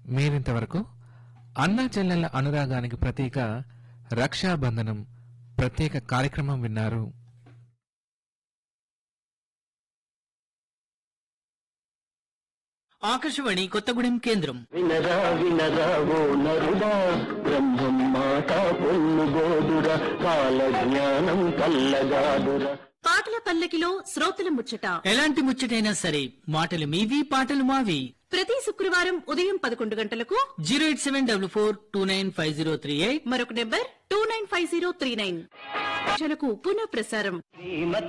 మీరింతవరకు అన్నా చెల్లెళ్ల అనురాగానికి ప్రతీక రక్షాబంధనం ప్రత్యేక కార్యక్రమం విన్నారు ఆకాశవాణి కొత్తగూడెం కేంద్రం వినరా వినరా ఓ నరుడా బ్రహ్మం మాట పొల్లుగోదురా కాల జ్ఞానం కల్లగాదురా పాటల పల్లకిలో శ్రోతల ముచ్చట ఎలాంటి ముచ్చటైనా సరే మాటలు మీవి పాటలు మావి ప్రతి శుక్రవారం ఉదయం పదకొండు గంటలకు zero eight seven double four two nine five zero three eight మరొక number two nine five zero three nine పునః ప్రసారం శ్రీమతి